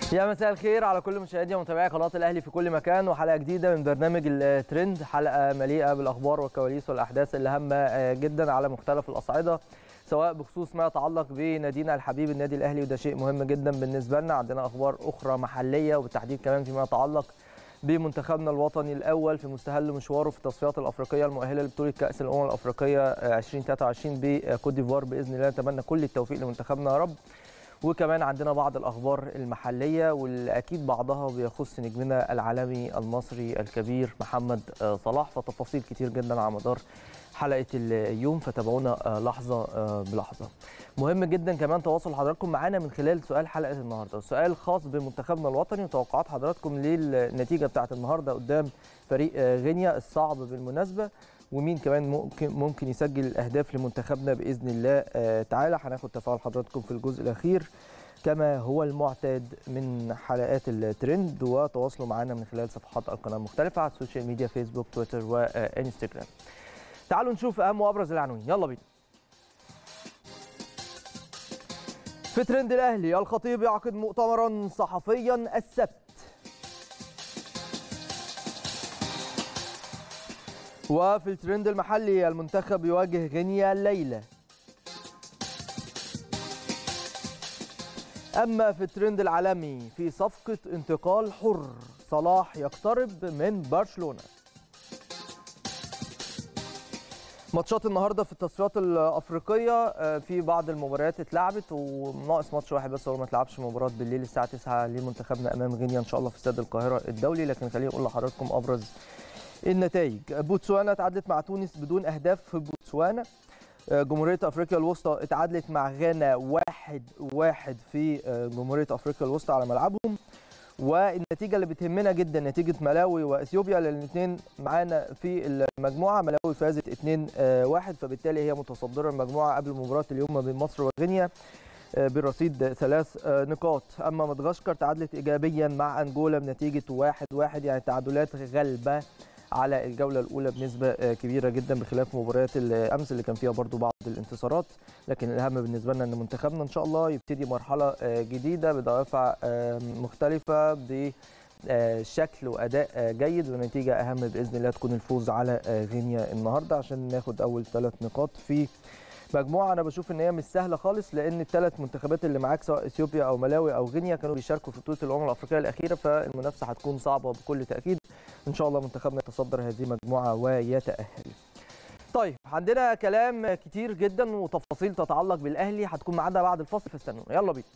يا مساء الخير على كل مشاهدي ومتابعي قناه الاهلي في كل مكان وحلقه جديده من برنامج الترند حلقه مليئه بالاخبار والكواليس والاحداث اللي هامه جدا على مختلف الاصعده سواء بخصوص ما يتعلق بنادينا الحبيب النادي الاهلي وده شيء مهم جدا بالنسبه لنا عندنا اخبار اخرى محليه وبالتحديد كمان فيما يتعلق بمنتخبنا الوطني الاول في مستهل مشواره في التصفيات الافريقيه المؤهله لبطوله كاس الامم الافريقيه 2023 بكوت ديفوار باذن الله نتمنى كل التوفيق لمنتخبنا يا رب وكمان عندنا بعض الاخبار المحليه واللي اكيد بعضها بيخص نجمنا العالمي المصري الكبير محمد صلاح فتفاصيل كتير جدا على مدار حلقه اليوم فتابعونا لحظه بلحظه. مهم جدا كمان تواصل حضراتكم معانا من خلال سؤال حلقه النهارده، سؤال خاص بمنتخبنا الوطني وتوقعات حضراتكم للنتيجه بتاعه النهارده قدام فريق غينيا الصعب بالمناسبه ومين كمان ممكن ممكن يسجل الاهداف لمنتخبنا باذن الله تعالى هناخد تفاعل حضراتكم في الجزء الاخير كما هو المعتاد من حلقات الترند وتواصلوا معنا من خلال صفحات القناه المختلفه على السوشيال ميديا فيسبوك تويتر وانستجرام. تعالوا نشوف اهم وابرز العناوين يلا بينا. في ترند الاهلي الخطيب يعقد مؤتمرا صحفيا السبت وفي الترند المحلي المنتخب يواجه غينيا الليله اما في الترند العالمي في صفقه انتقال حر صلاح يقترب من برشلونه ماتشات النهارده في التصفيات الافريقيه في بعض المباريات اتلعبت وناقص ماتش واحد بس هو ما اتلعبش مباراه بالليل الساعه 9 لمنتخبنا امام غينيا ان شاء الله في استاد القاهره الدولي لكن خليني اقول لحضراتكم ابرز النتائج بوتسوانا تعادلت مع تونس بدون اهداف في بوتسوانا جمهورية افريقيا الوسطى اتعادلت مع غانا واحد واحد في جمهورية افريقيا الوسطى على ملعبهم والنتيجة اللي بتهمنا جدا نتيجة ملاوي واثيوبيا لان الاثنين معانا في المجموعة ملاوي فازت 2 1 فبالتالي هي متصدرة المجموعة قبل مباراة اليوم ما بين مصر وغينيا برصيد ثلاث نقاط اما مدغشقر تعادلت ايجابيا مع انجولا بنتيجة 1 1 يعني تعادلات غلبة على الجولة الأولى بنسبة كبيرة جدا بخلاف مباريات الأمس اللي كان فيها برضو بعض الانتصارات لكن الأهم بالنسبة لنا أن منتخبنا إن شاء الله يبتدي مرحلة جديدة بدوافع مختلفة بشكل وأداء جيد ونتيجة أهم بإذن الله تكون الفوز على غينيا النهاردة عشان ناخد أول ثلاث نقاط في مجموعه انا بشوف ان هي مش سهله خالص لان الثلاث منتخبات اللي معاك سواء اثيوبيا او ملاوي او غينيا كانوا بيشاركوا في بطوله الامم الافريقيه الاخيره فالمنافسه هتكون صعبه بكل تاكيد ان شاء الله منتخبنا يتصدر هذه المجموعه ويتاهل طيب عندنا كلام كتير جدا وتفاصيل تتعلق بالاهلي هتكون معانا بعد الفاصل فاستنونا يلا بينا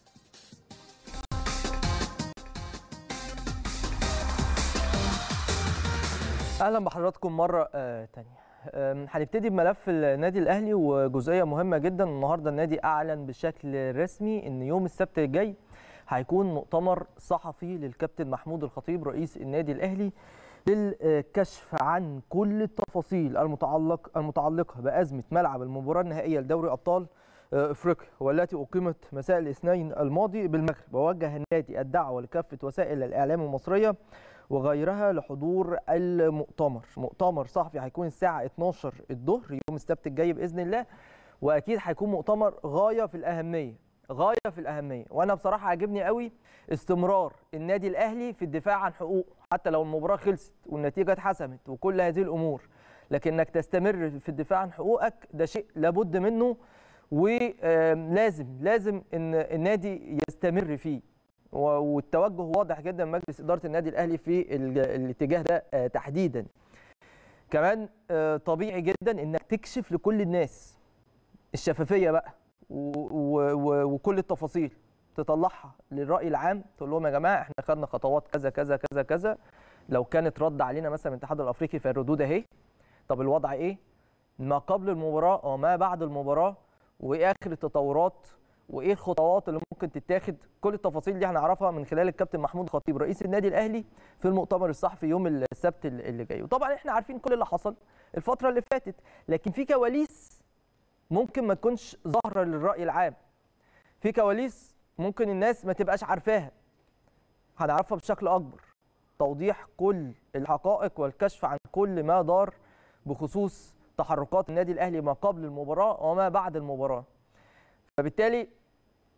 اهلا بحضراتكم مره آه تانيه هنبتدي بملف النادي الاهلي وجزئيه مهمه جدا النهارده النادي اعلن بشكل رسمي ان يوم السبت الجاي هيكون مؤتمر صحفي للكابتن محمود الخطيب رئيس النادي الاهلي للكشف عن كل التفاصيل المتعلق المتعلقه بازمه ملعب المباراه النهائيه لدوري ابطال افريقيا والتي اقيمت مساء الاثنين الماضي بالمغرب ووجه النادي الدعوه لكافه وسائل الاعلام المصريه وغيرها لحضور المؤتمر مؤتمر صحفي هيكون الساعة 12 الظهر يوم السبت الجاي بإذن الله وأكيد هيكون مؤتمر غاية في الأهمية غاية في الأهمية وأنا بصراحة عجبني قوي استمرار النادي الأهلي في الدفاع عن حقوقه حتى لو المباراة خلصت والنتيجة اتحسمت وكل هذه الأمور لكن انك تستمر في الدفاع عن حقوقك ده شيء لابد منه ولازم لازم ان النادي يستمر فيه والتوجه واضح جدا من مجلس اداره النادي الاهلي في الاتجاه ده تحديدا كمان طبيعي جدا انك تكشف لكل الناس الشفافيه بقى وكل التفاصيل تطلعها للراي العام تقول لهم يا جماعه احنا خدنا خطوات كذا كذا كذا كذا لو كانت رد علينا مثلا من الاتحاد الافريقي فالردود اهي طب الوضع ايه ما قبل المباراه وما بعد المباراه وايه اخر التطورات وايه الخطوات اللي ممكن تتاخد كل التفاصيل دي هنعرفها من خلال الكابتن محمود خطيب رئيس النادي الاهلي في المؤتمر الصحفي يوم السبت اللي جاي وطبعا احنا عارفين كل اللي حصل الفتره اللي فاتت لكن في كواليس ممكن ما تكونش ظاهره للراي العام في كواليس ممكن الناس ما تبقاش عارفاها هنعرفها بشكل اكبر توضيح كل الحقائق والكشف عن كل ما دار بخصوص تحركات النادي الاهلي ما قبل المباراه وما بعد المباراه فبالتالي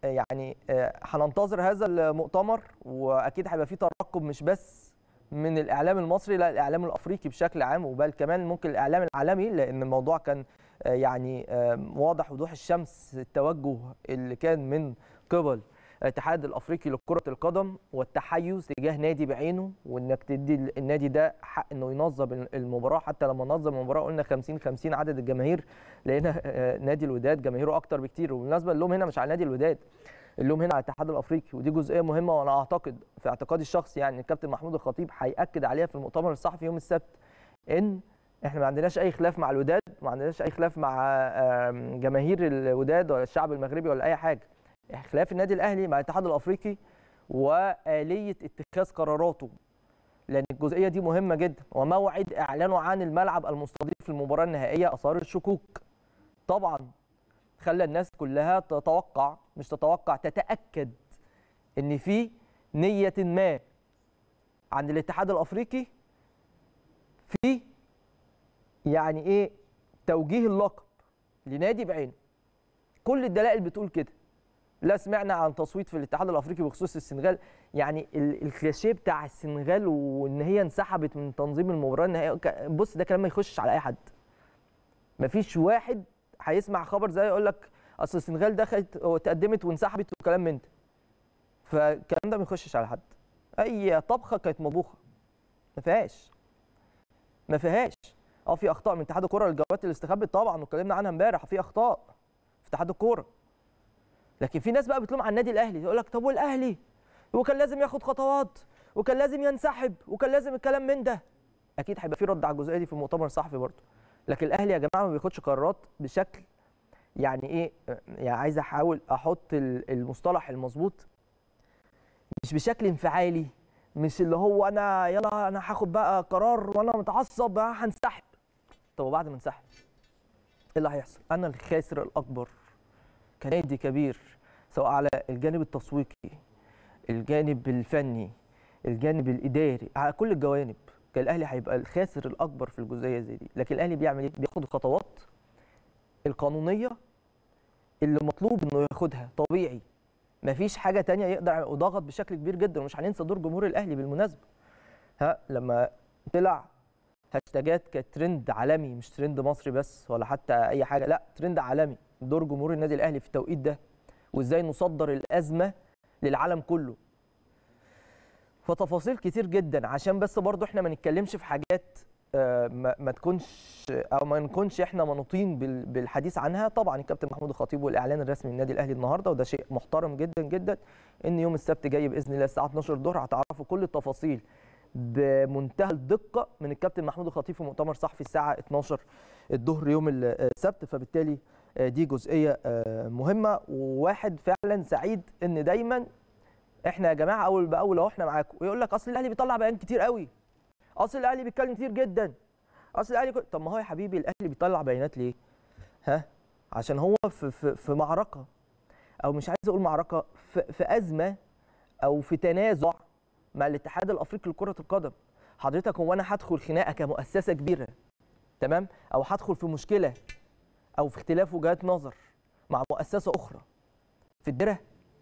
يعني هننتظر هذا المؤتمر واكيد هيبقى فيه ترقب مش بس من الاعلام المصري لا الاعلام الافريقي بشكل عام وبل كمان ممكن الاعلام العالمي لان الموضوع كان يعني واضح وضوح الشمس التوجه اللي كان من قبل الاتحاد الافريقي لكره القدم والتحيز تجاه نادي بعينه وانك تدي النادي ده حق انه ينظم المباراه حتى لما نظم المباراه قلنا 50 50 عدد الجماهير لقينا نادي الوداد جماهيره اكتر بكتير وبالمناسبه اللوم هنا مش على نادي الوداد اللوم هنا على الاتحاد الافريقي ودي جزئيه مهمه وانا اعتقد في اعتقادي الشخصي يعني الكابتن محمود الخطيب هياكد عليها في المؤتمر الصحفي يوم السبت ان احنا ما عندناش اي خلاف مع الوداد ما عندناش اي خلاف مع جماهير الوداد ولا الشعب المغربي ولا اي حاجه خلاف النادي الاهلي مع الاتحاد الافريقي واليه اتخاذ قراراته لان الجزئيه دي مهمه جدا وموعد اعلانه عن الملعب المستضيف في المباراه النهائيه اثار الشكوك طبعا خلى الناس كلها تتوقع مش تتوقع تتاكد ان في نيه ما عند الاتحاد الافريقي في يعني ايه توجيه اللقب لنادي بعينه كل الدلائل بتقول كده لا سمعنا عن تصويت في الاتحاد الافريقي بخصوص السنغال يعني الكلاشيه بتاع السنغال وان هي انسحبت من تنظيم المباراه النهائيه بص ده كلام ما يخشش على اي حد مفيش واحد هيسمع خبر زي يقول لك اصل السنغال دخلت وتقدمت وانسحبت وكلام من ده فالكلام ده ما يخشش على حد اي طبخه كانت مطبوخه ما فيهاش ما فيهاش اه في اخطاء من اتحاد الكره للجوات اللي استخبت طبعا واتكلمنا عنها امبارح في اخطاء في اتحاد الكوره لكن في ناس بقى بتلوم على النادي الاهلي يقول لك طب والاهلي وكان لازم ياخد خطوات وكان لازم ينسحب وكان لازم الكلام من ده اكيد هيبقى في رد على الجزئيه دي في المؤتمر الصحفي برضه لكن الاهلي يا جماعه ما بياخدش قرارات بشكل يعني ايه يعني عايز احاول احط المصطلح المظبوط مش بشكل انفعالي مش اللي هو انا يلا انا هاخد بقى قرار وانا متعصب هنسحب طب وبعد ما انسحب ايه اللي هيحصل انا الخاسر الاكبر كنادي كبير سواء على الجانب التسويقي الجانب الفني الجانب الاداري على كل الجوانب كان الاهلي هيبقى الخاسر الاكبر في الجزئيه زي دي لكن الاهلي بيعمل ايه بياخد الخطوات القانونيه اللي مطلوب انه ياخدها طبيعي مفيش حاجه تانية يقدر وضغط بشكل كبير جدا ومش هننسى دور جمهور الاهلي بالمناسبه ها لما طلع هاشتاجات كانت ترند عالمي مش ترند مصري بس ولا حتى اي حاجه لا ترند عالمي دور جمهور النادي الاهلي في التوقيت ده وازاي نصدر الازمه للعالم كله فتفاصيل كتير جدا عشان بس برضو احنا ما نتكلمش في حاجات ما, ما تكونش او ما نكونش احنا منوطين بالحديث عنها طبعا الكابتن محمود الخطيب والاعلان الرسمي للنادي الاهلي النهارده وده شيء محترم جدا جدا ان يوم السبت جاي باذن الله الساعه 12 الظهر هتعرفوا كل التفاصيل بمنتهى الدقه من الكابتن محمود الخطيب في مؤتمر صحفي الساعه 12 الظهر يوم السبت فبالتالي دي جزئيه مهمه وواحد فعلا سعيد ان دايما احنا يا جماعه اول باول اهو احنا معاكم ويقول لك اصل الاهلي بيطلع بيان كتير قوي اصل الاهلي بيتكلم كتير جدا اصل الاهلي كل... طب ما هو يا حبيبي الاهلي بيطلع بيانات ليه ها عشان هو في في, في معركه او مش عايز اقول معركه في, في ازمه او في تنازع مع الاتحاد الافريقي لكره القدم حضرتك هو انا هدخل خناقه كمؤسسه كبيره تمام او هدخل في مشكله او في اختلاف وجهات نظر مع مؤسسه اخرى في الدره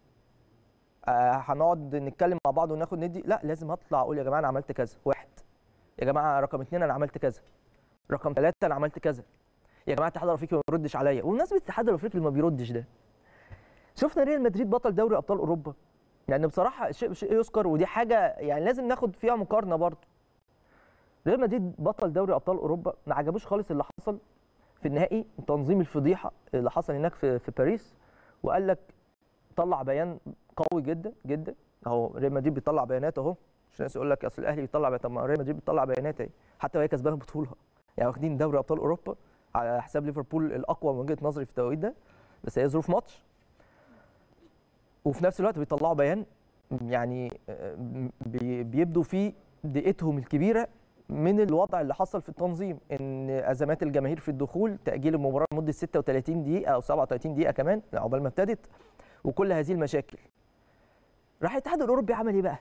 آه هنقعد نتكلم مع بعض وناخد ندي لا لازم هطلع اقول يا جماعه انا عملت كذا واحد يا جماعه رقم اثنين انا عملت كذا رقم ثلاثه انا عملت كذا يا جماعه الاتحاد الافريقي ما بيردش عليا وبمناسبه الاتحاد الافريقي اللي ما بيردش ده شفنا ريال مدريد بطل دوري ابطال اوروبا يعني بصراحه شيء شيء يذكر ودي حاجه يعني لازم ناخد فيها مقارنه برضه ريال مدريد بطل دوري ابطال اوروبا ما عجبوش خالص اللي حصل في النهائي تنظيم الفضيحه اللي حصل هناك في في باريس وقال لك طلع بيان قوي جدا جدا اهو ريال مدريد بيطلع بيانات اهو مش ناس يقول لك اصل الاهلي بيطلع بيانات طب ما ريال مدريد بيطلع بيانات اهي حتى وهي كسبانه بطوله يعني واخدين دوري ابطال اوروبا على حساب ليفربول الاقوى من وجهه نظري في التوقيت ده بس هي ظروف ماتش وفي نفس الوقت بيطلعوا بيان يعني بيبدوا فيه دقتهم الكبيره من الوضع اللي حصل في التنظيم ان ازمات الجماهير في الدخول تاجيل المباراه لمده 36 دقيقه او 37 دقيقه كمان عقبال ما ابتدت وكل هذه المشاكل راح الاتحاد الاوروبي عمل ايه بقى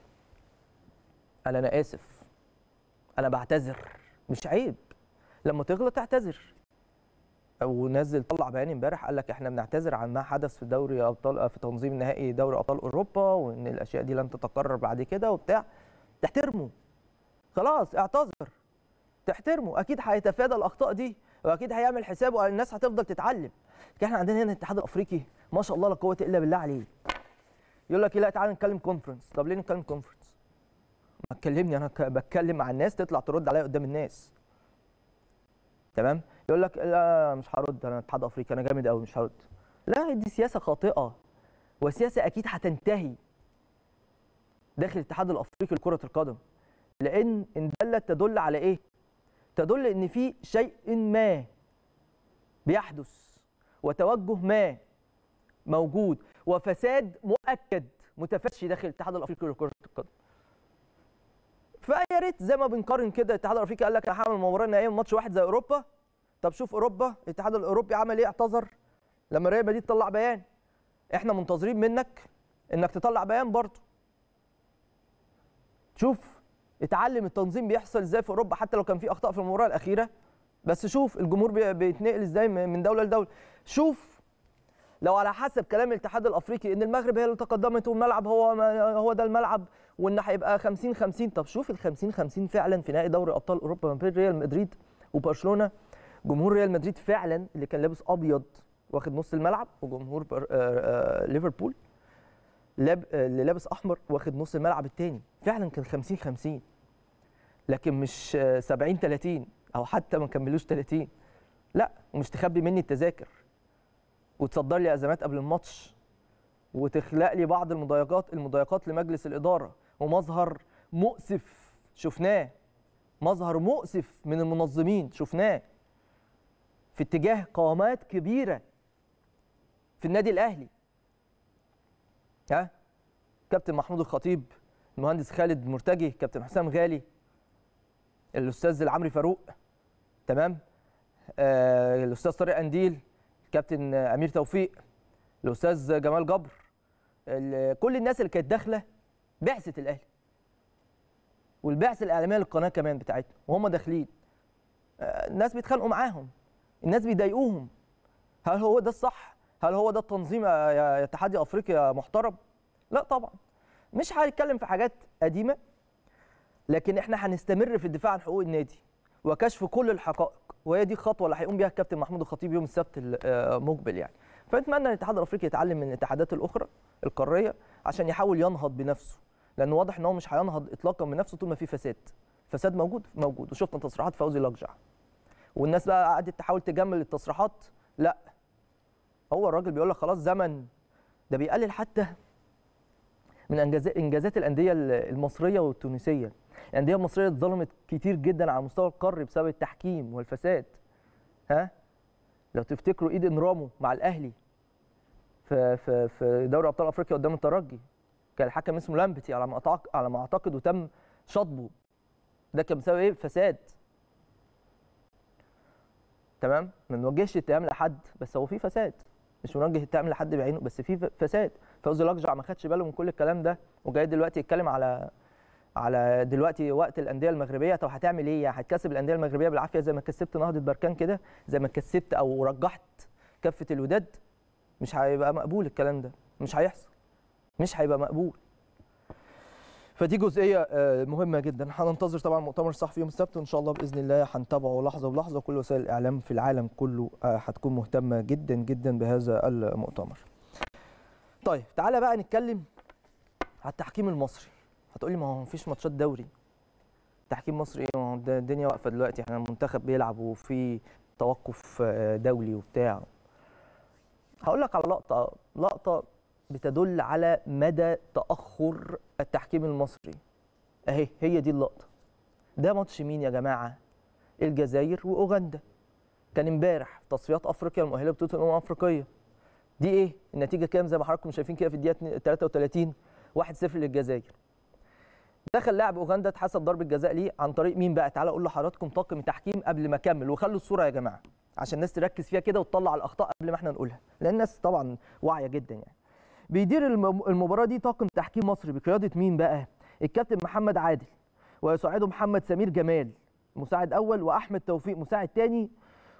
قال انا اسف انا بعتذر مش عيب لما تغلط اعتذر ونزل طلع بيان امبارح قال لك احنا بنعتذر عن ما حدث في دوري ابطال في تنظيم نهائي دوري ابطال اوروبا وان الاشياء دي لن تتكرر بعد كده وبتاع تحترمه خلاص اعتذر تحترمه اكيد هيتفادى الاخطاء دي واكيد هيعمل حسابه الناس هتفضل تتعلم لكن احنا عندنا هنا الاتحاد الافريقي ما شاء الله لا قوه الا بالله عليه يقول لك لا تعالى نتكلم كونفرنس طب ليه نتكلم كونفرنس ما تكلمني انا بتكلم مع الناس تطلع ترد عليا قدام الناس تمام يقول لك لا مش هرد انا اتحاد افريقيا انا جامد قوي مش هرد لا دي سياسه خاطئه وسياسه اكيد هتنتهي داخل الاتحاد الافريقي لكره القدم لان ان دلت تدل على ايه تدل ان في شيء ما بيحدث وتوجه ما موجود وفساد مؤكد متفشي داخل الاتحاد الافريقي لكره القدم فيا ريت زي ما بنقارن كده الاتحاد الافريقي قال لك انا هعمل مباراه نهائيه ماتش واحد زي اوروبا طب شوف اوروبا الاتحاد الاوروبي عمل ايه اعتذر لما ريال مدريد طلع بيان احنا منتظرين منك انك تطلع بيان برضه شوف اتعلم التنظيم بيحصل ازاي في اوروبا حتى لو كان في اخطاء في المباراه الاخيره بس شوف الجمهور بيتنقل ازاي من دوله لدوله شوف لو على حسب كلام الاتحاد الافريقي ان المغرب هي اللي تقدمت والملعب هو هو ده الملعب وان هيبقى 50 50 طب شوف ال 50 50 فعلا في نهائي دوري ابطال اوروبا ما بين ريال مدريد وبرشلونه جمهور ريال مدريد فعلا اللي كان لابس ابيض واخد نص الملعب وجمهور ليفربول لاب اللي لابس احمر واخد نص الملعب الثاني فعلا كان 50 50 لكن مش 70 30 او حتى ما كملوش 30 لا ومش تخبي مني التذاكر وتصدر لي ازمات قبل الماتش وتخلق لي بعض المضايقات المضايقات لمجلس الاداره ومظهر مؤسف شفناه مظهر مؤسف من المنظمين شفناه في اتجاه قامات كبيره في النادي الاهلي ها كابتن محمود الخطيب المهندس خالد مرتجي كابتن حسام غالي الاستاذ العمري فاروق تمام آه الاستاذ طارق انديل الكابتن امير توفيق الاستاذ جمال جبر كل الناس اللي كانت داخله بعثه الاهلي والبعثه الاعلاميه للقناه كمان بتاعتنا وهم داخلين آه الناس بيتخانقوا معاهم الناس بيضايقوهم هل هو ده الصح هل هو ده التنظيم يا اتحاد افريقيا محترم لا طبعا مش هنتكلم في حاجات قديمه لكن احنا هنستمر في الدفاع عن حقوق النادي وكشف كل الحقائق وهي دي الخطوه اللي هيقوم بيها الكابتن محمود الخطيب يوم السبت المقبل يعني فنتمنى ان الاتحاد الافريقي يتعلم من الاتحادات الاخرى القاريه عشان يحاول ينهض بنفسه لانه واضح ان هو مش هينهض اطلاقا بنفسه طول ما في فساد فساد موجود موجود وشفنا تصريحات فوزي لقجع والناس بقى قعدت تحاول تجمل التصريحات لا هو الراجل بيقول لك خلاص زمن ده بيقلل حتى من انجازات انجازات الانديه المصريه والتونسيه الانديه المصريه اتظلمت كتير جدا على مستوى القاري بسبب التحكيم والفساد ها لو تفتكروا ايد انرامو مع الاهلي في في في دوري ابطال افريقيا قدام الترجي كان الحكم اسمه لامبتي على ما اعتقد على ما اعتقد وتم شطبه ده كان بسبب ايه فساد تمام ما نوجهش اتهام لحد بس هو في فساد مش بنوجه اتهام لحد بعينه بس في فساد فوزي لقجع ما خدش باله من كل الكلام ده وجاي دلوقتي يتكلم على على دلوقتي وقت الانديه المغربيه طب هتعمل ايه؟ هتكسب الانديه المغربيه بالعافيه زي ما كسبت نهضه بركان كده زي ما كسبت او رجحت كفه الوداد مش هيبقى مقبول الكلام ده مش هيحصل مش هيبقى مقبول فدي جزئيه مهمه جدا هننتظر طبعا مؤتمر الصحفي يوم السبت وان شاء الله باذن الله هنتابعه لحظه بلحظه كل وسائل الاعلام في العالم كله هتكون مهتمه جدا جدا بهذا المؤتمر طيب تعالى بقى نتكلم على التحكيم المصري هتقولي ما هو مفيش ماتشات دوري تحكيم مصري ايه ما هو الدنيا واقفه دلوقتي احنا المنتخب بيلعب وفي توقف دولي وبتاع هقول لك على لقطه لقطه بتدل على مدى تاخر التحكيم المصري اهي هي دي اللقطه ده ماتش مين يا جماعه الجزائر واوغندا كان امبارح في تصفيات افريقيا المؤهله لبطوله الامم الافريقيه دي ايه النتيجه كام زي ما حضراتكم شايفين كده في الدقيقه 33 1-0 للجزائر دخل لاعب اوغندا اتحسب ضربه جزاء ليه عن طريق مين بقى تعالى اقول لحضراتكم طاقم التحكيم قبل ما اكمل وخلوا الصوره يا جماعه عشان الناس تركز فيها كده وتطلع الاخطاء قبل ما احنا نقولها لان الناس طبعا واعيه جدا يعني بيدير المباراه دي طاقم تحكيم مصري بقياده مين بقى الكابتن محمد عادل ويساعده محمد سمير جمال مساعد اول واحمد توفيق مساعد ثاني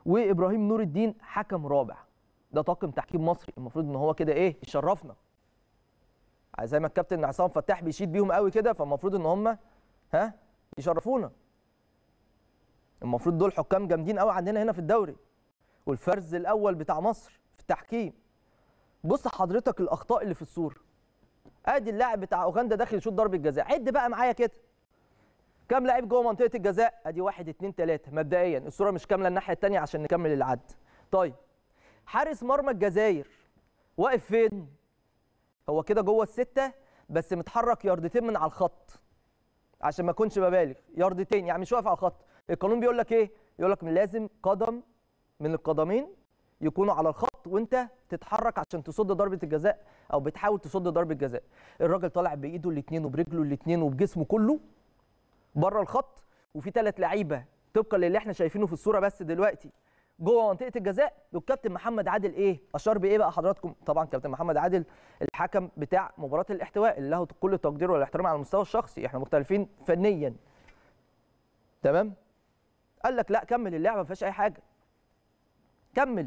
وابراهيم نور الدين حكم رابع ده طاقم تحكيم مصري المفروض ان هو كده ايه يشرفنا زي ما الكابتن عصام فتاح بيشيد بيهم قوي كده فالمفروض ان هم ها يشرفونا المفروض دول حكام جامدين قوي عندنا هنا في الدوري والفرز الاول بتاع مصر في التحكيم بص حضرتك الاخطاء اللي في الصوره ادي اللاعب بتاع اوغندا داخل يشوط ضربه جزاء عد بقى معايا كده كام لاعب جوه منطقه الجزاء ادي واحد اتنين تلاته مبدئيا الصوره مش كامله الناحيه الثانيه عشان نكمل العد طيب حارس مرمى الجزائر واقف فين هو كده جوه السته بس متحرك ياردتين من على الخط عشان ما اكونش ببالغ ياردتين يعني مش واقف على الخط القانون بيقول لك ايه يقول لك لازم قدم من القدمين يكونوا على الخط وانت تتحرك عشان تصد ضربه الجزاء او بتحاول تصد ضربه جزاء الراجل طالع بايده الاثنين وبرجله الاثنين وبجسمه كله بره الخط وفي ثلاث لعيبه طبقا للي احنا شايفينه في الصوره بس دلوقتي جوه منطقه الجزاء والكابتن محمد عادل ايه اشار بايه بقى حضراتكم طبعا كابتن محمد عادل الحكم بتاع مباراه الاحتواء اللي له كل التقدير والاحترام على المستوى الشخصي احنا مختلفين فنيا تمام قال لك لا كمل اللعبه ما فيهاش اي حاجه كمل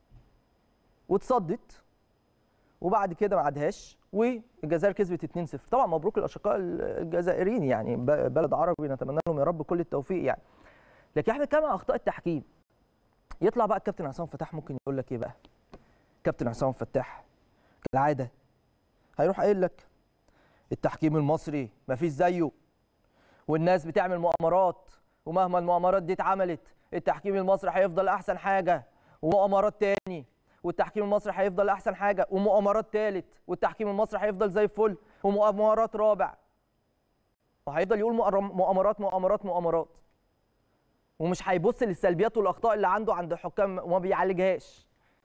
واتصدت وبعد كده ما عادهاش والجزائر كسبت 2-0 طبعا مبروك الاشقاء الجزائريين يعني بلد عربي نتمنى لهم يا رب كل التوفيق يعني لكن احنا بنتكلم عن اخطاء التحكيم يطلع بقى الكابتن عصام فتاح ممكن يقول لك ايه بقى كابتن عصام فتاح كالعاده هيروح قايل لك التحكيم المصري مفيش زيه والناس بتعمل مؤامرات ومهما المؤامرات دي اتعملت التحكيم المصري هيفضل احسن حاجه ومؤامرات تاني والتحكيم المصري هيفضل احسن حاجه ومؤامرات تالت والتحكيم المصري هيفضل زي الفل ومؤامرات رابع وهيفضل يقول مؤامرات مؤامرات مؤامرات ومش هيبص للسلبيات والاخطاء اللي عنده عند الحكام وما بيعالجهاش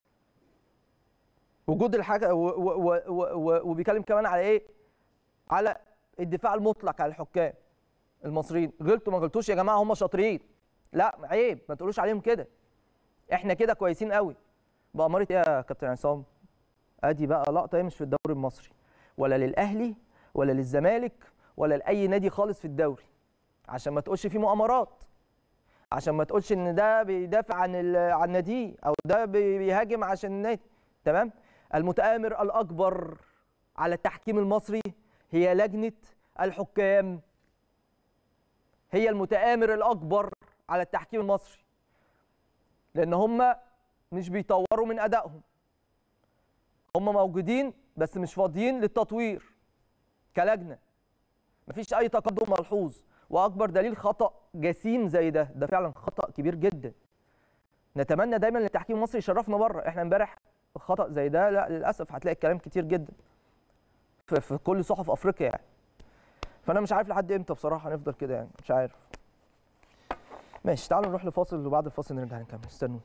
وجود الحاجه وبيتكلم كمان على ايه على الدفاع المطلق على الحكام المصريين غلطوا ما غلطوش يا جماعه هم شاطرين لا عيب ما تقولوش عليهم كده احنا كده كويسين قوي بأمارة ايه يا كابتن عصام ادي بقى لقطه مش في الدوري المصري ولا للاهلي ولا للزمالك ولا لاي نادي خالص في الدوري عشان ما تقولش في مؤامرات عشان ما تقولش ان ده بيدافع عن عن ناديه او ده بيهاجم عشان النادي تمام المتآمر الاكبر على التحكيم المصري هي لجنه الحكام هي المتآمر الاكبر على التحكيم المصري لان هم مش بيطوروا من ادائهم هم موجودين بس مش فاضيين للتطوير كلجنه مفيش اي تقدم ملحوظ واكبر دليل خطا جسيم زي ده ده فعلا خطا كبير جدا نتمنى دايما ان التحكيم المصري يشرفنا بره احنا امبارح خطا زي ده لا للاسف هتلاقي الكلام كتير جدا في, في كل صحف افريقيا يعني فانا مش عارف لحد امتى بصراحه هنفضل كده يعني مش عارف ماشي تعالوا نروح لفاصل وبعد الفاصل نرجع نكمل استنونا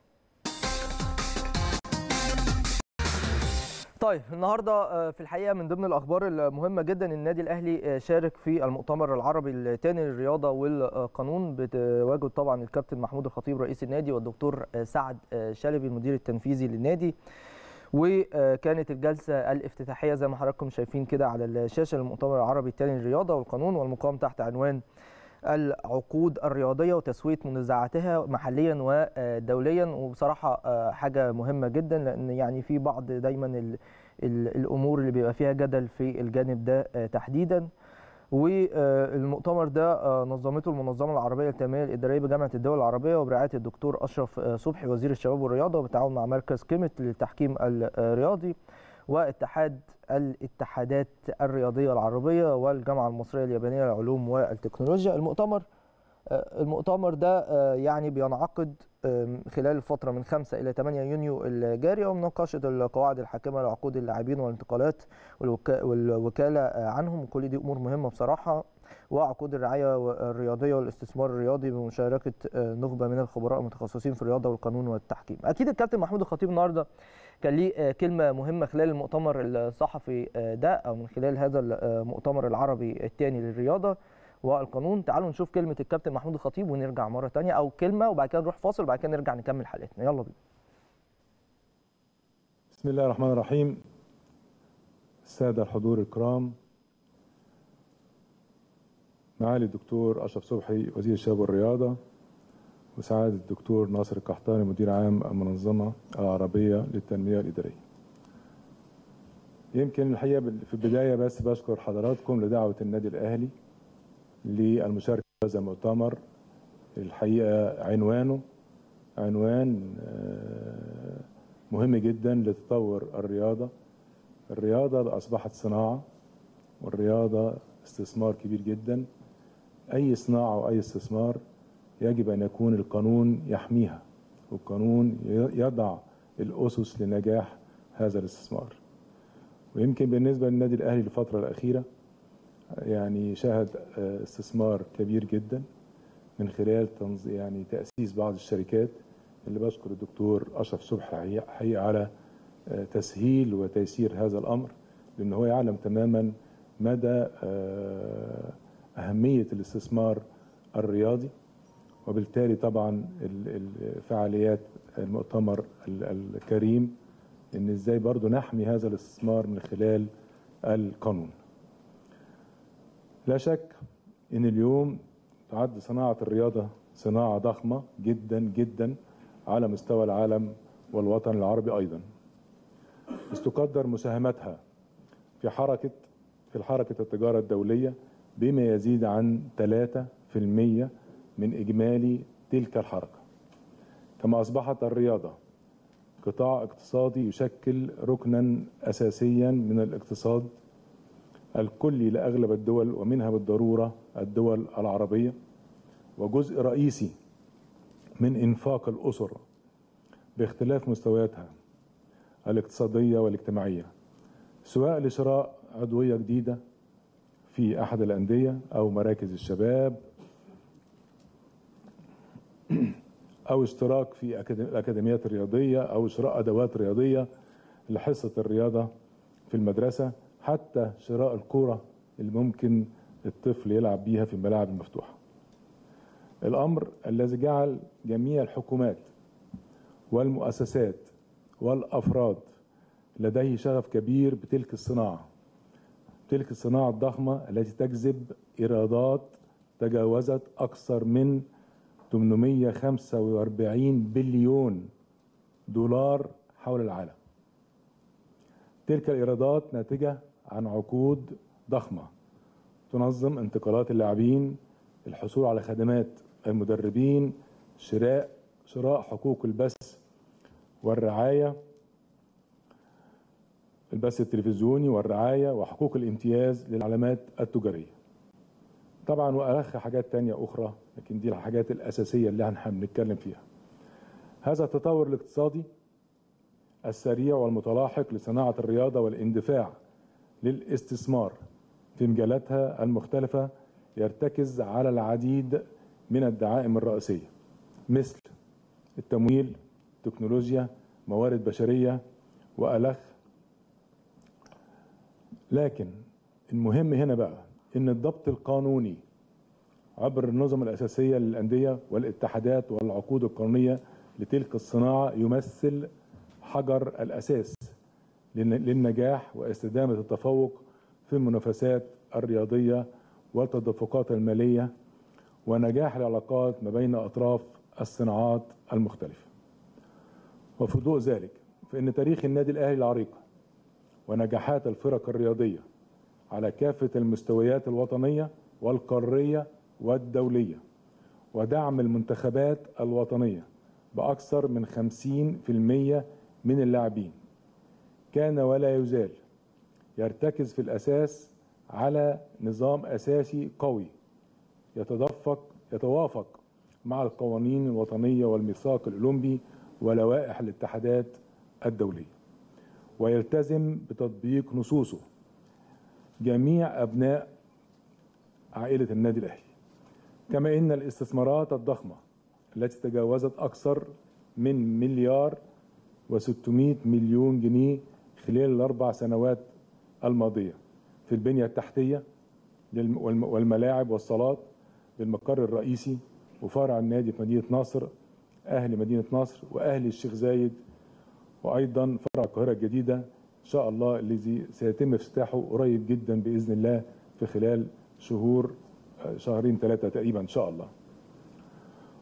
طيب النهارده في الحقيقه من ضمن الاخبار المهمه جدا النادي الاهلي شارك في المؤتمر العربي الثاني للرياضه والقانون بتواجد طبعا الكابتن محمود الخطيب رئيس النادي والدكتور سعد شلبي المدير التنفيذي للنادي وكانت الجلسه الافتتاحيه زي ما حضراتكم شايفين كده على الشاشه للمؤتمر العربي الثاني للرياضه والقانون والمقام تحت عنوان العقود الرياضيه وتسويه منازعاتها محليا ودوليا وبصراحه حاجه مهمه جدا لان يعني في بعض دايما ال ال الامور اللي بيبقى فيها جدل في الجانب ده تحديدا والمؤتمر ده نظمته المنظمه العربيه للتنميه الاداريه بجامعه الدول العربيه وبرعايه الدكتور اشرف صبحي وزير الشباب والرياضه وبالتعاون مع مركز كيمت للتحكيم الرياضي واتحاد الاتحادات الرياضيه العربيه والجامعه المصريه اليابانيه للعلوم والتكنولوجيا المؤتمر المؤتمر ده يعني بينعقد خلال الفتره من 5 الى 8 يونيو الجاري ومناقشه القواعد الحاكمه لعقود اللاعبين والانتقالات والوكاله عنهم وكل دي امور مهمه بصراحه وعقود الرعايه الرياضيه والاستثمار الرياضي بمشاركه نخبه من الخبراء المتخصصين في الرياضه والقانون والتحكيم. اكيد الكابتن محمود الخطيب النهارده كان ليه كلمه مهمه خلال المؤتمر الصحفي ده او من خلال هذا المؤتمر العربي الثاني للرياضه والقانون تعالوا نشوف كلمه الكابتن محمود الخطيب ونرجع مره ثانيه او كلمه وبعد كده نروح فاصل وبعد كده نرجع نكمل حلقتنا يلا بينا بسم الله الرحمن الرحيم الساده الحضور الكرام معالي الدكتور اشرف صبحي وزير الشباب والرياضه وسعادة الدكتور ناصر القحطاني مدير عام المنظمة العربية للتنمية الإدارية يمكن الحقيقة في البداية بس بشكر حضراتكم لدعوة النادي الأهلي للمشاركة في هذا المؤتمر الحقيقة عنوانه عنوان مهم جدا لتطور الرياضة الرياضة أصبحت صناعة والرياضة استثمار كبير جدا أي صناعة أو أي استثمار يجب أن يكون القانون يحميها والقانون يضع الأسس لنجاح هذا الاستثمار ويمكن بالنسبة للنادي الأهلي الفترة الأخيرة يعني شهد استثمار كبير جدا من خلال يعني تأسيس بعض الشركات اللي بشكر الدكتور أشرف صبحي حقيقة على تسهيل وتيسير هذا الأمر لأن هو يعلم تماما مدى أهمية الاستثمار الرياضي وبالتالي طبعا فعاليات المؤتمر الكريم ان ازاي برضو نحمي هذا الاستثمار من خلال القانون لا شك ان اليوم تعد صناعة الرياضة صناعة ضخمة جدا جدا على مستوى العالم والوطن العربي ايضا بس تقدر مساهمتها في حركة في حركة التجارة الدولية بما يزيد عن 3% من إجمالي تلك الحركة كما أصبحت الرياضة قطاع اقتصادي يشكل ركنا أساسيا من الاقتصاد الكلي لأغلب الدول ومنها بالضرورة الدول العربية وجزء رئيسي من إنفاق الأسر باختلاف مستوياتها الاقتصادية والاجتماعية سواء لشراء عضوية جديدة في أحد الأندية أو مراكز الشباب أو اشتراك في الأكاديميات الرياضية أو شراء أدوات رياضية لحصة الرياضة في المدرسة حتى شراء الكرة اللي ممكن الطفل يلعب بيها في الملاعب المفتوحة الأمر الذي جعل جميع الحكومات والمؤسسات والأفراد لديه شغف كبير بتلك الصناعة تلك الصناعة الضخمة التي تجذب إيرادات تجاوزت أكثر من 845 بليون دولار حول العالم تلك الإيرادات ناتجة عن عقود ضخمة تنظم انتقالات اللاعبين الحصول على خدمات المدربين شراء شراء حقوق البث والرعاية البث التلفزيوني والرعاية وحقوق الامتياز للعلامات التجارية طبعا وألخ حاجات تانية أخرى لكن دي الحاجات الأساسية اللي احنا بنتكلم فيها هذا التطور الاقتصادي السريع والمتلاحق لصناعة الرياضة والاندفاع للاستثمار في مجالاتها المختلفة يرتكز على العديد من الدعائم الرئيسية مثل التمويل تكنولوجيا موارد بشرية وألخ لكن المهم هنا بقى ان الضبط القانوني عبر النظم الاساسيه للانديه والاتحادات والعقود القانونيه لتلك الصناعه يمثل حجر الاساس للنجاح واستدامه التفوق في المنافسات الرياضيه والتدفقات الماليه ونجاح العلاقات ما بين اطراف الصناعات المختلفه. وفي ضوء ذلك فان تاريخ النادي الاهلي العريق ونجاحات الفرق الرياضيه على كافة المستويات الوطنية والقارية والدولية ودعم المنتخبات الوطنية بأكثر من 50% من اللاعبين كان ولا يزال يرتكز في الأساس على نظام أساسي قوي يتدفق يتوافق مع القوانين الوطنية والميثاق الأولمبي ولوائح الاتحادات الدولية ويلتزم بتطبيق نصوصه جميع أبناء عائلة النادي الأهلي كما إن الاستثمارات الضخمة التي تجاوزت أكثر من مليار و600 مليون جنيه خلال الأربع سنوات الماضية في البنية التحتية والملاعب والصالات بالمقر الرئيسي وفرع النادي في مدينة ناصر أهل مدينة ناصر وأهل الشيخ زايد وأيضا فرع القاهرة الجديدة إن شاء الله الذي سيتم افتتاحه قريب جدا بإذن الله في خلال شهور شهرين ثلاثة تقريبا إن شاء الله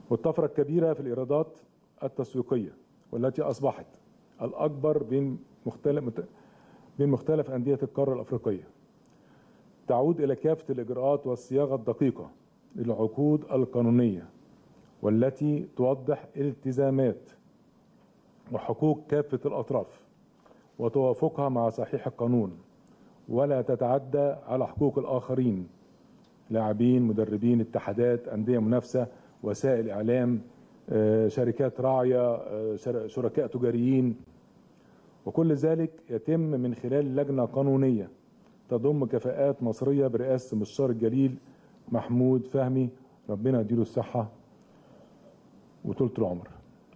والطفرة الكبيرة في الإيرادات التسويقية والتي أصبحت الأكبر بين مختلف بين مختلف أندية القارة الأفريقية تعود إلى كافة الإجراءات والصياغة الدقيقة للعقود القانونية والتي توضح التزامات وحقوق كافة الأطراف وتوافقها مع صحيح القانون ولا تتعدى على حقوق الآخرين لاعبين مدربين اتحادات أندية منافسة وسائل إعلام شركات راعية شركاء تجاريين وكل ذلك يتم من خلال لجنة قانونية تضم كفاءات مصرية برئاسة مستشار الجليل محمود فهمي ربنا يديله الصحة وطولة العمر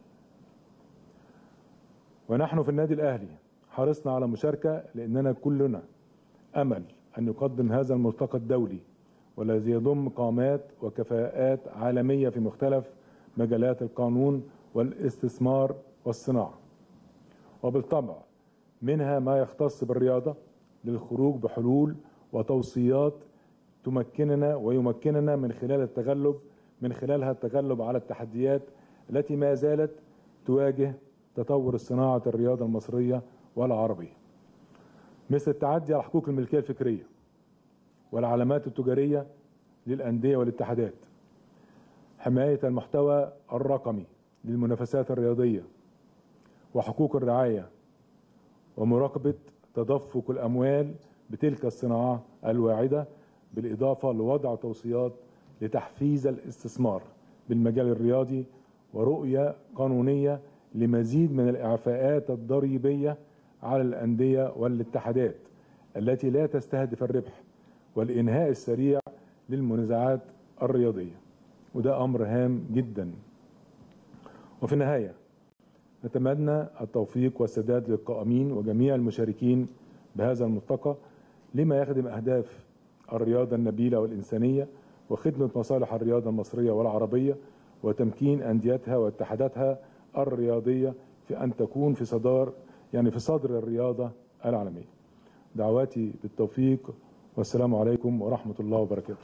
ونحن في النادي الأهلي حرصنا على مشاركة لأننا كلنا أمل أن يقدم هذا الملتقى الدولي والذي يضم قامات وكفاءات عالمية في مختلف مجالات القانون والاستثمار والصناعة وبالطبع منها ما يختص بالرياضة للخروج بحلول وتوصيات تمكننا ويمكننا من خلال التغلب من خلالها التغلب على التحديات التي ما زالت تواجه تطور صناعة الرياضة المصرية والعربية مثل التعدي على حقوق الملكية الفكرية والعلامات التجارية للأندية والاتحادات حماية المحتوى الرقمي للمنافسات الرياضية وحقوق الرعاية ومراقبة تدفق الأموال بتلك الصناعة الواعدة بالإضافة لوضع توصيات لتحفيز الاستثمار بالمجال الرياضي ورؤية قانونية لمزيد من الإعفاءات الضريبية على الأندية والاتحادات التي لا تستهدف الربح والإنهاء السريع للمنازعات الرياضية وده أمر هام جدا وفي النهاية نتمنى التوفيق والسداد للقائمين وجميع المشاركين بهذا الملتقى لما يخدم أهداف الرياضة النبيلة والإنسانية وخدمة مصالح الرياضة المصرية والعربية وتمكين أنديتها واتحاداتها الرياضية في أن تكون في صدار يعني في صدر الرياضة العالمية دعواتي بالتوفيق والسلام عليكم ورحمة الله وبركاته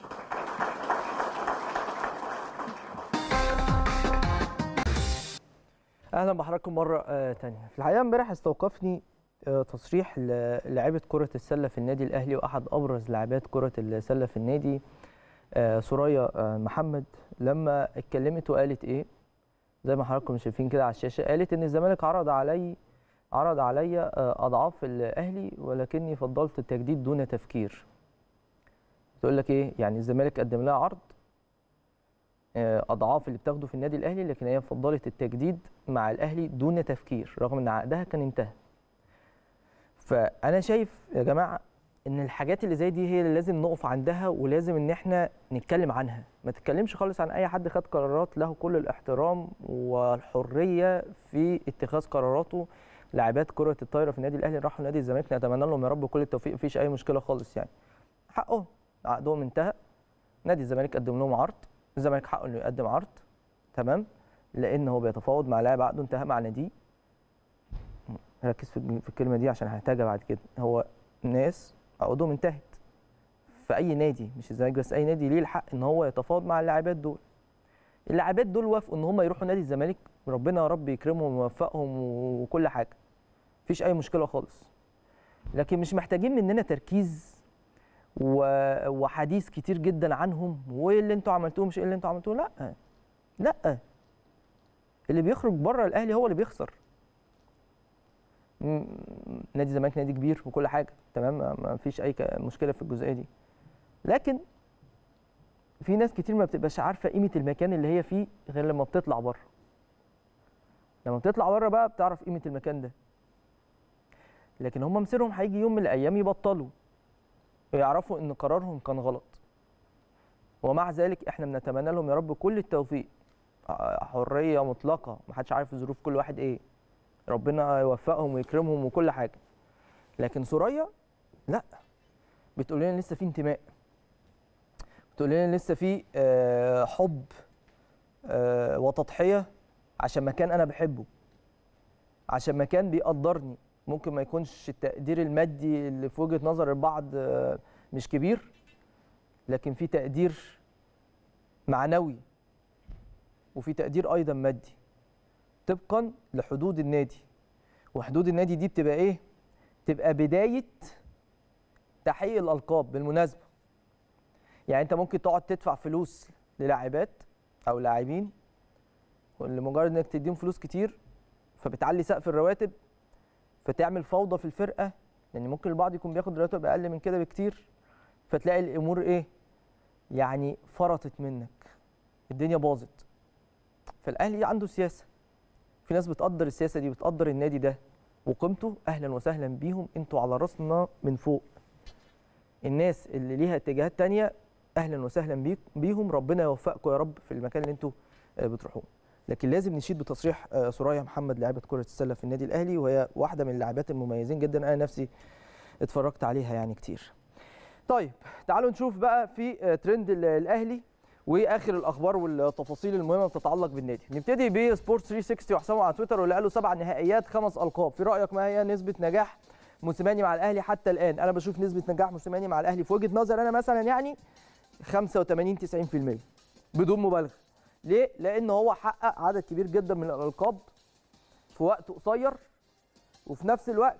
اهلا بحضراتكم مره آه تانية في الحقيقه امبارح استوقفني آه تصريح لاعيبه كره السله في النادي الاهلي واحد ابرز لاعبات كره السله في النادي آه سوريا آه محمد لما اتكلمت وقالت ايه زي ما حضراتكم شايفين كده على الشاشه قالت ان الزمالك عرض علي عرض علي اضعاف الاهلي ولكني فضلت التجديد دون تفكير تقول لك ايه يعني الزمالك قدم لها عرض اضعاف اللي بتاخده في النادي الاهلي لكن هي فضلت التجديد مع الاهلي دون تفكير رغم ان عقدها كان انتهى فانا شايف يا جماعه ان الحاجات اللي زي دي هي اللي لازم نقف عندها ولازم ان احنا نتكلم عنها ما تتكلمش خالص عن اي حد خد قرارات له كل الاحترام والحريه في اتخاذ قراراته لاعبات كره الطايره في النادي الاهلي راحوا نادي الزمالك نتمنى لهم يا رب كل التوفيق مفيش اي مشكله خالص يعني حقهم عقدهم انتهى نادي الزمالك قدم لهم عرض الزمالك حقه انه يقدم عرض تمام لان هو بيتفاوض مع لاعب عقده انتهى مع ناديه ركز في الكلمه دي عشان هحتاجها بعد كده هو ناس عقودهم انتهت في اي نادي مش الزمالك بس اي نادي ليه الحق ان هو يتفاوض مع اللاعبات دول اللاعبات دول وافقوا ان هم يروحوا نادي الزمالك ربنا يا رب يكرمهم ويوفقهم وكل حاجه مفيش اي مشكله خالص لكن مش محتاجين مننا تركيز وحديث كتير جدا عنهم وايه اللي انتوا عملتوه مش ايه اللي انتوا عملتوه لا لا اللي بيخرج بره الاهلي هو اللي بيخسر نادي الزمالك نادي كبير وكل حاجه تمام ما فيش اي مشكله في الجزئيه دي لكن في ناس كتير ما بتبقاش عارفه قيمه المكان اللي هي فيه غير لما بتطلع بره لما بتطلع بره بقى بتعرف قيمه المكان ده لكن هم مصيرهم هيجي يوم من الايام يبطلوا ويعرفوا ان قرارهم كان غلط ومع ذلك احنا بنتمنى لهم يا رب كل التوفيق حريه مطلقه محدش عارف ظروف كل واحد ايه ربنا يوفقهم ويكرمهم وكل حاجه لكن سوريا لا بتقول لنا لسه في انتماء بتقول لنا لسه في حب وتضحيه عشان مكان انا بحبه عشان مكان بيقدرني ممكن ما يكونش التقدير المادي اللي في وجهه نظر البعض مش كبير لكن في تقدير معنوي وفي تقدير ايضا مادي طبقا لحدود النادي وحدود النادي دي بتبقى ايه تبقى بدايه تحقيق الالقاب بالمناسبه يعني انت ممكن تقعد تدفع فلوس للاعبات او لاعبين لمجرد انك تديهم فلوس كتير فبتعلي سقف الرواتب فتعمل فوضى في الفرقه لان ممكن البعض يكون بياخد راتب اقل من كده بكتير فتلاقي الامور ايه يعني فرطت منك الدنيا باظت فالاهلي عنده سياسه في ناس بتقدر السياسه دي بتقدر النادي ده وقيمته اهلا وسهلا بيهم انتوا على راسنا من فوق الناس اللي ليها اتجاهات تانية اهلا وسهلا بيك بيهم ربنا يوفقكم يا رب في المكان اللي انتوا آه، بتروحوه لكن لازم نشيد بتصريح آه، سوريا محمد لاعبه كره السله في النادي الاهلي وهي واحده من اللاعبات المميزين جدا انا نفسي اتفرجت عليها يعني كتير طيب تعالوا نشوف بقى في آه، ترند ال- الاهلي واخر الاخبار والتفاصيل المهمه بتتعلق بالنادي نبتدي بسبورتس 360 وحسام على تويتر واللي قالوا سبع نهائيات خمس القاب في رايك ما هي نسبه نجاح موسيماني مع الاهلي حتى الان انا بشوف نسبه نجاح موسيماني مع الاهلي في وجهه نظر انا مثلا يعني 85 90% بدون مبالغه ليه لان هو حقق عدد كبير جدا من الالقاب في وقت قصير وفي نفس الوقت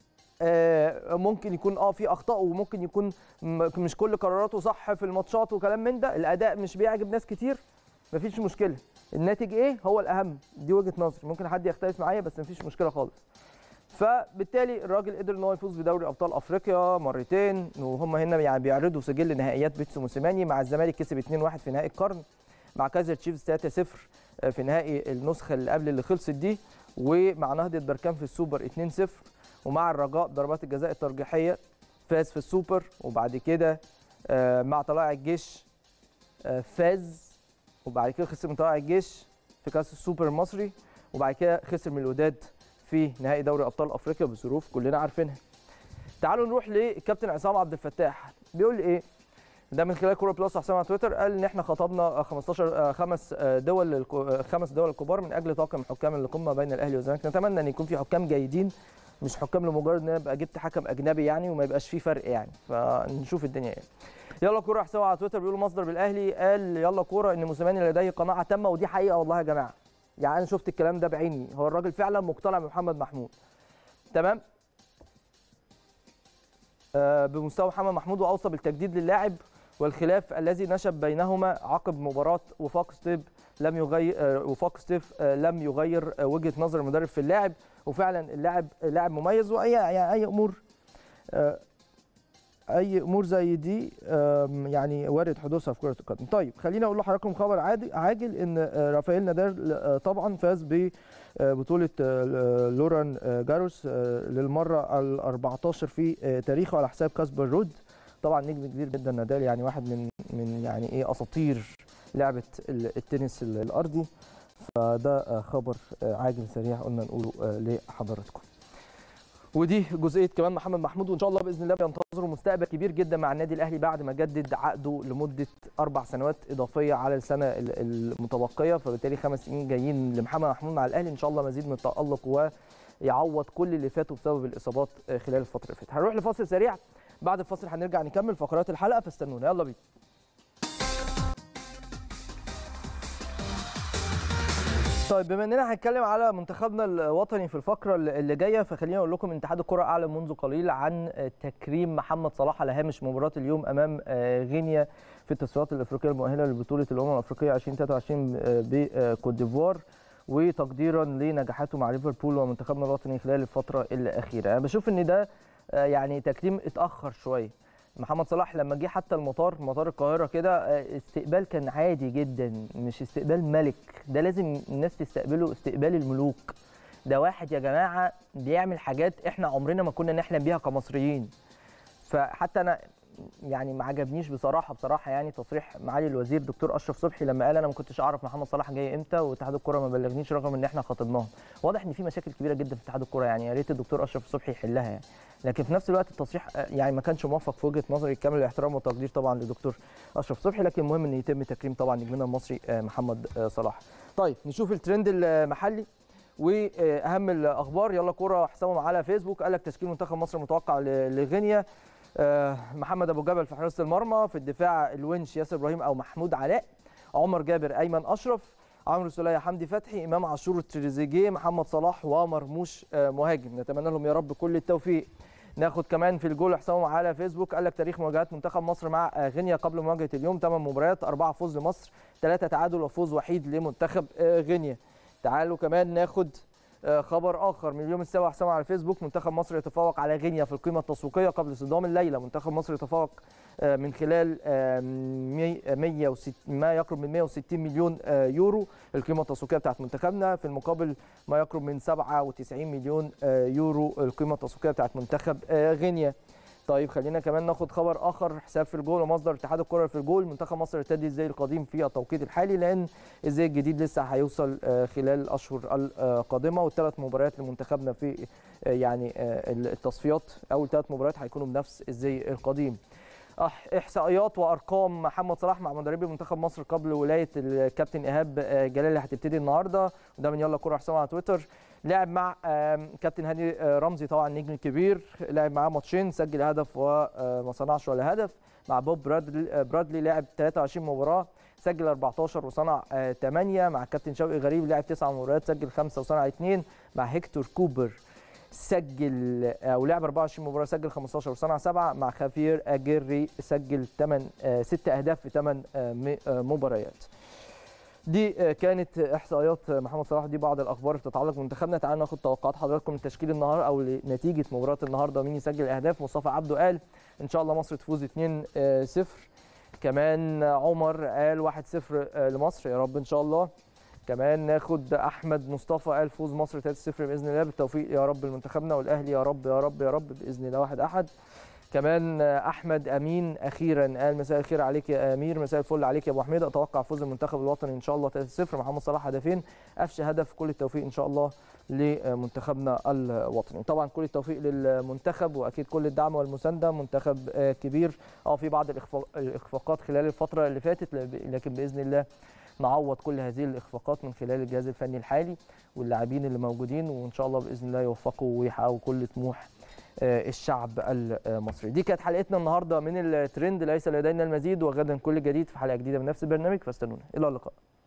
آه، ممكن يكون اه في اخطاء وممكن يكون م- مش كل قراراته صح في الماتشات وكلام من ده الاداء مش بيعجب ناس كتير مفيش مشكله الناتج ايه هو الاهم دي وجهه نظري ممكن حد يختلف معايا بس مفيش مشكله خالص فبالتالي الراجل قدر ان هو يفوز بدوري ابطال افريقيا مرتين وهم هنا يعني بيعرضوا سجل نهائيات بيتسو موسيماني مع الزمالك كسب 2-1 في نهائي القرن مع كايزر تشيفز 3-0 في نهائي النسخه اللي قبل اللي خلصت دي ومع نهضه بركان في السوبر 2-0 ومع الرجاء ضربات الجزاء الترجيحيه فاز في السوبر وبعد كده آه، مع طلائع الجيش آه، فاز وبعد كده خسر من طلائع الجيش في كاس السوبر المصري وبعد كده خسر من الوداد في نهائي دوري ابطال افريقيا بظروف كلنا عارفينها. تعالوا نروح للكابتن عصام عبد الفتاح بيقول ايه؟ ده من خلال كوره بلس حسام على تويتر قال ان احنا خطبنا 15 آه، خمس آه، دول الك- آه، خمس دول الكبار من اجل طاقم الحكام اللي قمه بين الاهلي والزمالك نتمنى ان يكون في حكام جيدين مش حكام لمجرد ان أنا ابقى جبت حكم اجنبي يعني وما يبقاش فيه فرق يعني فنشوف الدنيا ايه يلا كوره حسام على تويتر بيقول مصدر بالاهلي قال يلا كوره ان موسيماني لديه قناعه تامه ودي حقيقه والله يا جماعه يعني انا شفت الكلام ده بعيني هو الراجل فعلا مقتنع بمحمد محمود تمام آه، بمستوى محمد محمود واوصى بالتجديد للاعب والخلاف الذي نشب بينهما عقب مباراه وفاق ستيف لم يغير آه، وفاق ستيف آه، لم يغير آه، وجهه نظر المدرب في اللاعب وفعلا اللاعب لاعب مميز واي يعني اي امور آه، اي امور زي دي آم، يعني وارد حدوثها في كره القدم طيب خليني اقول لحضراتكم خبر عادي عاجل ان آه، رافائيل نادال آه، طبعا فاز ببطوله آه، لوران آه، جاروس آه، للمره ال 14 في آه، تاريخه على حساب كاسبر رود طبعا نجم كبير جدا نادال يعني واحد من من يعني ايه اساطير لعبه ال- التنس ال- الارضي فده آه، خبر آه، عاجل سريع قلنا نقوله آه، لحضراتكم ودي جزئيه كمان محمد محمود وان شاء الله باذن الله ينتظروا مستقبل كبير جدا مع النادي الاهلي بعد ما جدد عقده لمده اربع سنوات اضافيه على السنه ال- المتبقيه فبالتالي خمس سنين جايين لمحمد محمود مع الاهلي ان شاء الله مزيد من التالق ويعوض كل اللي فاتوا بسبب الاصابات آه، خلال الفتره اللي فاتت هنروح لفاصل سريع بعد الفاصل هنرجع نكمل فقرات الحلقه فاستنونا يلا بينا طيب بما اننا هنتكلم على منتخبنا الوطني في الفقره اللي جايه فخليني اقول لكم ان اتحاد الكره اعلن منذ قليل عن تكريم محمد صلاح على هامش مباراه اليوم امام آه، غينيا في التصفيات الافريقيه المؤهله لبطوله الامم الافريقيه 2023 بكوت ديفوار وتقديرا لنجاحاته مع ليفربول ومنتخبنا الوطني خلال الفتره الاخيره انا بشوف ان ده آه، يعني تكريم اتاخر شويه محمد صلاح لما جه حتى المطار مطار القاهره كده آه، استقبال كان عادي جدا مش استقبال ملك ده لازم الناس تستقبله استقبال الملوك ده واحد يا جماعه بيعمل حاجات احنا عمرنا ما كنا نحلم بيها كمصريين فحتى انا يعني ما عجبنيش بصراحه بصراحه يعني تصريح معالي الوزير دكتور اشرف صبحي لما قال انا ما كنتش اعرف محمد صلاح جاي امتى واتحاد الكره ما بلغنيش رغم ان احنا خاطبناهم واضح ان في مشاكل كبيره جدا في اتحاد الكره يعني يا ريت الدكتور اشرف صبحي يحلها يعني لكن في نفس الوقت التصريح آه، يعني ما كانش موفق في وجهه نظري كامل الاحترام والتقدير طبعا للدكتور اشرف صبحي لكن المهم ان يتم تكريم طبعا نجمنا المصري آه، محمد آه، صلاح طيب نشوف الترند المحلي واهم الاخبار يلا كوره حسابهم على فيسبوك قال لك تشكيل منتخب مصر متوقع ل- لغينيا آه، محمد ابو جبل في حراسه المرمى في الدفاع الونش ياسر ابراهيم او محمود علاء عمر جابر ايمن اشرف عمرو سوليه حمدي فتحي امام عاشور تريزيجيه محمد صلاح ومرموش آه، مهاجم نتمنى لهم يا رب كل التوفيق ناخد كمان في الجول حسام على فيسبوك قال لك تاريخ مواجهات منتخب مصر مع آه، غينيا قبل مواجهه اليوم 8 مباريات 4 فوز لمصر 3 تعادل وفوز وحيد لمنتخب آه، غينيا تعالوا كمان ناخد آه، خبر اخر من اليوم السابع حسام على الفيسبوك منتخب مصر يتفوق على غينيا في القيمه التسويقيه قبل صدام الليله منتخب مصر يتفوق آه، من خلال آه، مي- 160 ما يقرب من 160 مليون آه، يورو القيمه التسويقيه بتاعت منتخبنا في المقابل ما يقرب من 97 مليون آه، يورو القيمه التسويقيه بتاعت منتخب آه، غينيا طيب خلينا كمان ناخد خبر اخر حساب في الجول ومصدر اتحاد الكره في الجول منتخب مصر يرتدي الزي القديم في التوقيت الحالي لان الزي الجديد لسه هيوصل آه، خلال الاشهر القادمه والثلاث مباريات لمنتخبنا في آه، يعني آه، التصفيات اول ثلاث مباريات هيكونوا بنفس الزي القديم أح- احصائيات وارقام محمد صلاح مع مدربي منتخب مصر قبل ولايه الكابتن ايهاب آه، جلال اللي هتبتدي النهارده وده من يلا كوره حسام على تويتر لعب مع آم، كابتن هاني آه، رمزي طبعا النجم الكبير لعب معاه ماتشين سجل هدف وما صنعش ولا هدف مع بوب برادلي, آه، برادلي لعب 23 مباراه سجل 14 وصنع 8 مع كابتن شوقي غريب لعب 9 مباريات سجل 5 وصنع 2 مع هيكتور كوبر سجل او لعب 24 مباراه سجل 15 وصنع 7 مع خافير اجيري سجل 8 6 اهداف في 8 مباريات دي آه، كانت احصائيات محمد صلاح دي بعض الاخبار بتتعلق بمنتخبنا تعالوا ناخد توقعات حضراتكم لتشكيل النهار او لنتيجه مباراه النهارده مين يسجل الاهداف مصطفى عبده قال ان شاء الله مصر تفوز 2-0 كمان عمر قال 1-0 لمصر يا رب ان شاء الله كمان ناخد احمد مصطفى قال فوز مصر 3-0 باذن الله بالتوفيق يا رب لمنتخبنا والاهلي يا رب يا رب يا رب باذن الله واحد احد كمان احمد امين اخيرا قال مساء الخير عليك يا امير مساء الفل عليك يا ابو حميد اتوقع فوز المنتخب الوطني ان شاء الله 3-0 محمد صلاح هدفين قفشه هدف كل التوفيق ان شاء الله لمنتخبنا الوطني طبعا كل التوفيق للمنتخب واكيد كل الدعم والمسانده منتخب آه، كبير اه في بعض الإخفاق- الاخفاقات خلال الفتره اللي فاتت لكن باذن الله نعوض كل هذه الاخفاقات من خلال الجهاز الفني الحالي واللاعبين اللي موجودين وان شاء الله باذن الله يوفقوا ويحققوا كل طموح آه، الشعب المصري دي كانت حلقتنا النهارده من الترند ليس لدينا المزيد وغدا كل جديد في حلقه جديده من نفس البرنامج فاستنونا الى اللقاء